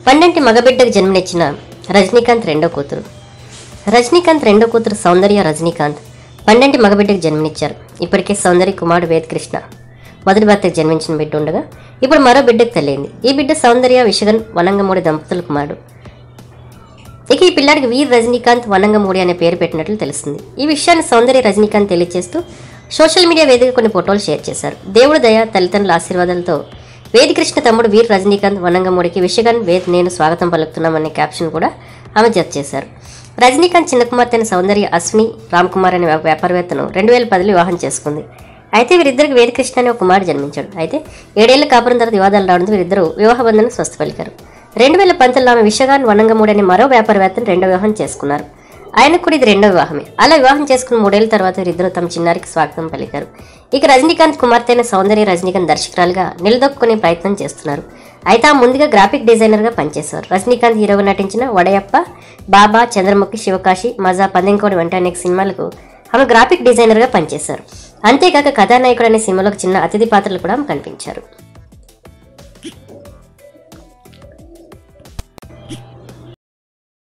పండంటి మగబిడ్డకు జన్మనిచ్చిన రజనీకాంత్ రెండో కూతురు రజనీకాంత్ రెండో కూతురు సౌందర్య రజనీకాంత్ పండంటి మగబిడ్డకు జన్మనిచ్చారు ఇప్పటికే సౌందర్య కుమారుడు వేద్ కృష్ణ మొదటి భర్తకు జన్మించిన బిడ్డ ఉండగా ఇప్పుడు మరో బిడ్డకు తల్లింది ఈ బిడ్డ సౌందర్య విషగన్ వనంగమూడి దంపతుల కుమారుడు ఇక ఈ పిల్లాడికి వీర్ రజనీకాంత్ వనంగమూడి అనే పేరు పెట్టినట్లు తెలుస్తుంది ఈ విషయాన్ని సౌందర్య రజనీకాంత్ తెలియజేస్తూ సోషల్ మీడియా వేదిక కొన్ని ఫోటోలు షేర్ చేశారు దేవుడు దయ తల్లిదండ్రుల ఆశీర్వాదాలతో వేదికృష్ణ తమ్ముడు వీర్ రజనీకాంత్ వనంగమూడికి విషగన్ వేద్ నేను స్వాగతం పలుకుతున్నామనే క్యాప్షన్ కూడా ఆమె జత చేశారు రజనీకాంత్ చిన్న కుమార్తె అయిన సౌందర్య అశ్విని రామ్ కుమార్ అనే వ్యాపారవేత్తను రెండు వేల పదిలో వివాహం చేసుకుంది అయితే వీరిద్దరికి వేదకృష్ణ అనే ఒక కుమారుడు జన్మించాడు అయితే ఏడేళ్ల కాపురం తర్వాత వివాదాలు రావడంతో వీరిద్దరూ వివాహ బంధనం స్వస్థ పలికారు రెండు వేల పంతొమ్మిదిలో ఆమె విషగాన్ వనంగమూడి అనే మరో వ్యాపారవేత్తను రెండో వివాహం చేసుకున్నారు ఆయనకు కూడా ఇది రెండో వివాహమే అలా వివాహం చేసుకున్న మూడేళ్ల తర్వాత వీరిద్దరూ తమ చిన్నారికి స్వాగతం పలికారు ఇక రజనీకాంత్ కుమార్తె అయిన సౌందర్య రజనీకాంత్ దర్శకురాలుగా నిలదొక్కునే ప్రయత్నం చేస్తున్నారు అయితే ఆ ముందుగా గ్రాఫిక్ డిజైనర్గా పనిచేశారు రజనీకాంత్ హీరోగా నటించిన వడయప్ప బాబా చంద్రముఖి శివకాశి మజా పందెంకోడి వంటి అనేక సినిమాలకు ఆమె గ్రాఫిక్ డిజైనర్గా పనిచేశారు అంతేకాక కథానాయకుడు అనే సినిమాలో ఒక చిన్న అతిథి పాత్రలు కూడా ఆమె కనిపించారు